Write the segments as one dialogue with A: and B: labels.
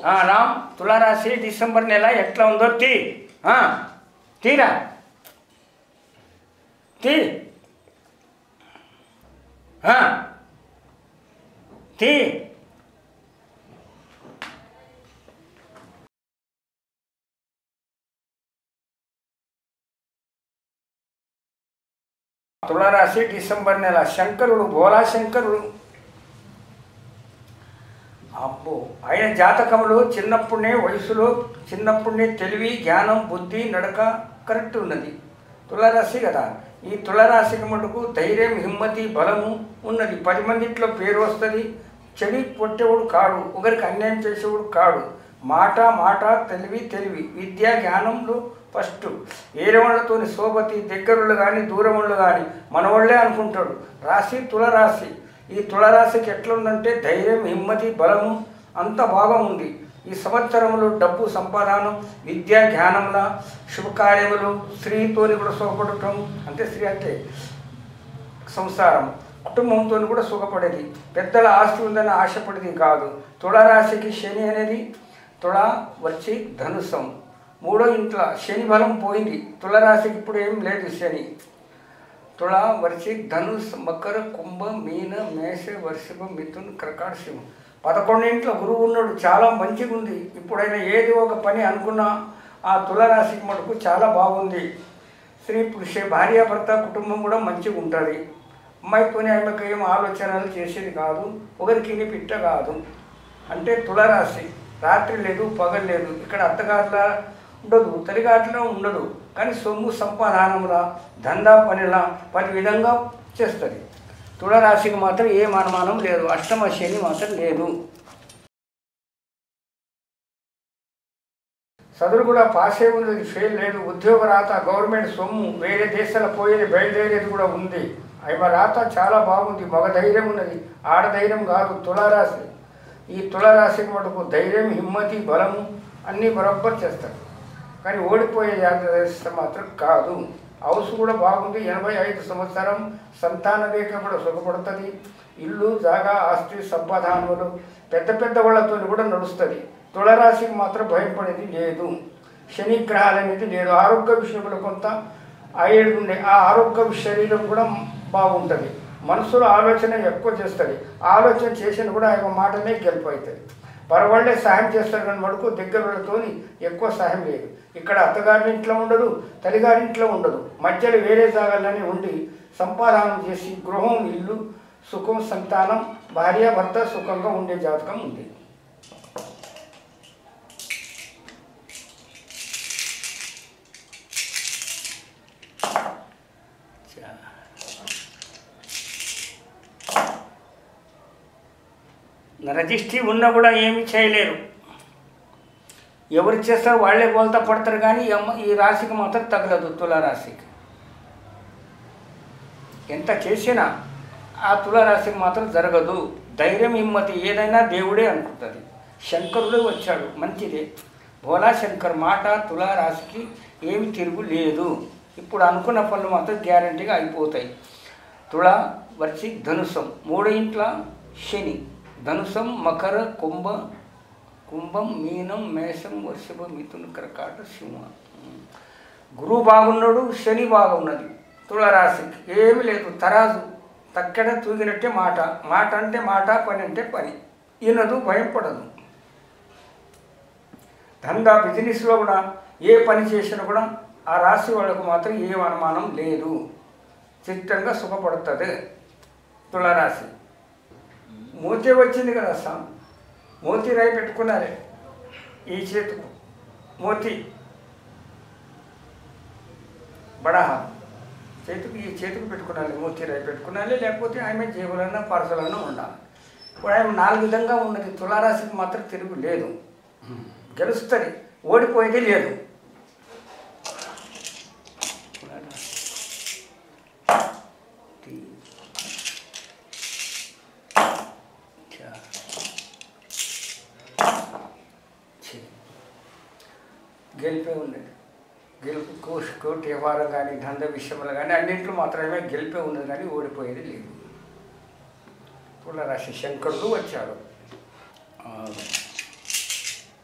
A: ఆ, రామ్ తులారాశి డిసెంబర్ నెల ఎట్లా ఉందో తీ ఆ, తీరా తీ ఆ, తీ తులారాశి డిసెంబర్ నెల శంకరుడు భోలా శంకరుడు అబ్బో ఆయన జాతకంలో చిన్నప్పుడే వయసులో చిన్నప్పుడే తెలివి జ్ఞానం బుద్ధి నడక కరెక్ట్ ఉన్నది తులారాశి కదా ఈ తులారాశికి మటుకు ధైర్యం హిమ్మతి బలము ఉన్నది పది మందిట్లో పేరు వస్తుంది చెడి పొట్టేవాడు కాడు ఒకరికి అన్యాయం చేసేవాడు కాడు మాట మాట తెలివి తెలివి విద్య జ్ఞానంలో ఫస్ట్ వేరే వాళ్ళతో సోబతి దగ్గరుళ్ళు కానీ దూరం వాళ్ళు కానీ మనవాళ్ళే అనుకుంటాడు రాశి తులరాశి ఈ తులరాశికి ఎట్లుందంటే ధైర్యం హిమ్మతి బలము అంత బాగా ఉంది ఈ సంవత్సరంలో డబ్బు సంపాదనం విద్యా జ్ఞానంల శుభకార్యములు స్త్రీతోని కూడా సుఖపడటం అంటే స్త్రీ అంటే సంసారం కుటుంబంతో కూడా సుఖపడేది పెద్దల ఆస్తి ఉందని ఆశపడేది కాదు తుళరాశికి శని అనేది తుళ వచ్చి ధనుసం మూడో ఇంట్లో శని బలం పోయింది తుళరాశికి ఇప్పుడు ఏం లేదు శని తుళ వర్షి ధనుస్ మకర కుంభ మీన మేష వర్షభ మిథున్ కర్కాట సింహం పదకొండింట్లో గురువు ఉన్నాడు చాలా మంచిగా ఉంది ఇప్పుడైనా ఏది ఒక పని అనుకున్నా ఆ తులరాశికి మటుకు చాలా బాగుంది స్త్రీ పురుష భార్యాభర్త కుటుంబం కూడా మంచిగా ఉంటుంది అమ్మాయితోనే ఆమెకు ఏం ఆలోచనలు చేసేది కాదు ఒకరికి పిట్ట కాదు అంటే తులరాశి రాత్రి లేదు పగలు లేదు ఇక్కడ అత్తగారుల ఉండదు తల్లిగాట్ల ఉండదు కానీ సొమ్ము సంపాదనములా దందా పనిలా పది విధంగా చేస్తుంది తులరాశికి మాత్రం ఏ అనుమానం లేదు అష్టమ శని మాత్రం లేదు చదువు కూడా పాస్ అయి ఉన్నది ఫెయిల్ లేదు ఉద్యోగ రాత గవర్నమెంట్ సొమ్ము వేరే దేశాల పోయేది బయలుదేరేది కూడా ఉంది అవి రాత చాలా బాగుంది మగ ధైర్యం ఉన్నది ఆడ ధైర్యం కాదు తులారాశి ఈ తులారాశికి మటుకు ధైర్యం హిమ్మతి బలము అన్నీ బరబ్బర్ చేస్తారు కానీ ఓడిపోయే జాగ్రత్త మాత్రం కాదు హౌస్ కూడా బాగుంది ఎనభై ఐదు సంవత్సరం సంతాన రేఖ కూడా సుఖపడుతుంది ఇల్లు జాగా ఆస్తి సంపాదనలు పెద్ద పెద్ద వాళ్ళతో కూడా నడుస్తుంది తుళరాశికి మాత్రం భయపడేది లేదు శని గ్రహాలు అనేది లేదు ఆరోగ్య విషయంలో కొంత ఆయుడు ఉండే ఆ ఆరోగ్య శరీరం కూడా బాగుంటుంది మనసులో ఆలోచన ఎక్కువ చేస్తుంది ఆలోచన చేసిన కూడా ఆయన మాటనే గెలుపు అవుతుంది పరవాళ్ళే సాయం చేస్తారు కానీ మడుకు దగ్గర వాళ్ళతో ఎక్కువ సాయం లేదు ఇక్కడ అత్తగారి ఇంట్లో ఉండదు తల్లిగారి ఇంట్లో ఉండదు మధ్యలో వేరే జాగాలనే ఉండి సంపాదన చేసి గృహం ఇల్లు సుఖం సంతానం భార్య భర్త సుఖంగా ఉండే జాతకం ఉంది నరదిష్టి ఉన్నా కూడా ఏమి చేయలేరు ఎవరు చేస్తారో వాళ్ళే బోల్తా పడతారు కానీ ఈ అమ్మ ఈ రాశికి మాత్రం తగలదు తులారాశికి ఎంత చేసినా ఆ తులారాశికి మాత్రం జరగదు ధైర్యం హిమ్మతి ఏదైనా దేవుడే అనుకుంటుంది శంకరుడే వచ్చాడు మంచిదే భోలా శంకర్ మాట తులారాశికి ఏమి తిరుగు లేదు ఇప్పుడు అనుకున్న పనులు మాత్రం గ్యారంటీగా అయిపోతాయి తుళ వచ్చి ధనుసం మూడు ఇంట్ల శని ధనుసం మకర కుంభ కుంభం మీనం మేషం వృషభ మిథున కర్కాట సింహ గురువు బాగున్నాడు శని బాగున్నది తుళరాశికి ఏమి లేదు తరాజు తక్కడ తూగినట్టే మాట మాట అంటే మాట పని అంటే పని ఈయనదు భయపడదు ధందా బిజినెస్లో కూడా ఏ పని చేసినా కూడా ఆ రాశి వాళ్ళకు మాత్రం ఏ అనుమానం లేదు చిత్తంగా సుఖపడుతుంది తులారాశి మోతి వచ్చింది కదా సార్ మోతి రాయి పెట్టుకున్నారే ఈ చేతుకు మోతి బడాహా చేతికి ఈ చేతికి పెట్టుకున్నాలి మోతి రాయి పెట్టుకున్నాలి లేకపోతే ఆమె జేబులన్నా పరసలన్నా ఉండాలి ఇప్పుడు ఆమె నాలుగు విధంగా ఉన్నది తులారాశికి మాత్రం తిరుగు లేదు గెలుస్తుంది ఓడిపోయేది లేదు గెలిపే ఉన్నది గెలుపు కోర్స్ కోర్టు వ్యవహారం కానీ దంద విషయంలో కానీ అన్నింటిలో మాత్రమే గెలిపే ఉన్నది కానీ ఓడిపోయేది లేదు తులరాశి శంకరుడు వచ్చాడు ఆ,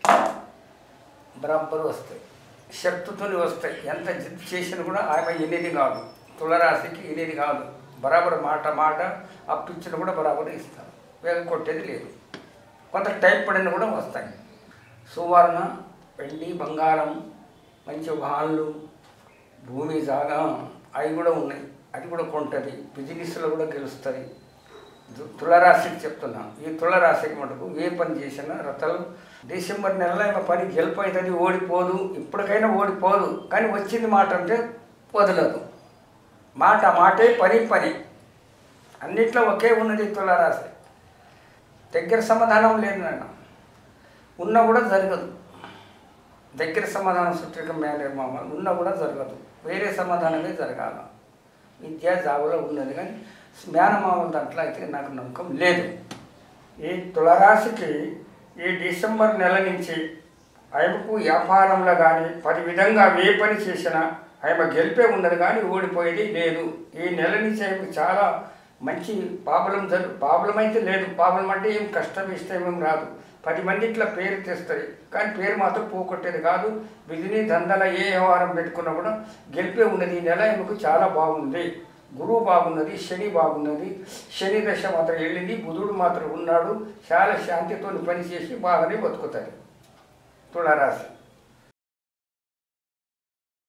A: బరాబరు వస్తాయి శక్తితోని వస్తాయి ఎంత జిద్దు చేసినా కూడా ఆమె ఎనిది కాదు తులరాశికి ఎనిది కాదు బరాబర్ మాట మాట అప్పిచ్చిన కూడా బరాబర్ ఇస్తాను వేగం కొట్టేది లేదు కొంత టైం పడిన కూడా వస్తాయి సువర్ణ వెండి బంగారం మంచి వాళ్ళు భూమి జాగా అవి కూడా ఉన్నాయి అది కూడా కొంటుంది బిజినెస్లో కూడా గెలుస్తుంది దు- తులరాశికి చెప్తున్నా ఈ తులరాశికి మటుకు ఏ పని చేసినా రతలు డిసెంబర్ నెలలో ఈమె పని గెలుపవుతుంది ఓడిపోదు ఇప్పటికైనా ఓడిపోదు కానీ వచ్చింది మాట అంటే వదలదు మాట మాటే పని పని అన్నిట్లో ఒకే ఉన్నది తులరాశి దగ్గర సమాధానం లేదు నాన్న ఉన్నా కూడా జరగదు దగ్గర సమాధానం సుట్రిక మేలే మామ ఉన్నా కూడా జరగదు వేరే సమాధానమే జరగాల విద్యా జాబులో ఉన్నది కానీ జ్ఞానమామల దాంట్లో అయితే నాకు నమ్మకం లేదు ఈ తులరాశికి ఈ డిసెంబర్ నెల నుంచి ఆయనకు వ్యాపారంలో కానీ పది విధంగా ఏ పని చేసినా ఆయన గెలిపే ఉన్నది కానీ ఓడిపోయేది లేదు ఈ నెల నుంచి ఆయనకు చాలా మంచి పాపలం జరు పాపలం అయితే లేదు పాపలం అంటే ఏం కష్టం ఇష్టం ఏం రాదు పది మంది ఇట్లా పేరు తెస్తుంది కానీ పేరు మాత్రం పోగొట్టేది కాదు బిజినెస్ దందాల ఏ వ్యవహారం పెట్టుకున్నా కూడా గెలిపే ఉన్నది ఈ నెల ఈమెకు చాలా బాగుంది గురువు బాగున్నది శని బాగున్నది శని దశ మాత్రం వెళ్ళింది బుధుడు మాత్రం ఉన్నాడు చాలా శాంతితో పనిచేసి బాగానే బతుకుతారు తులారాశి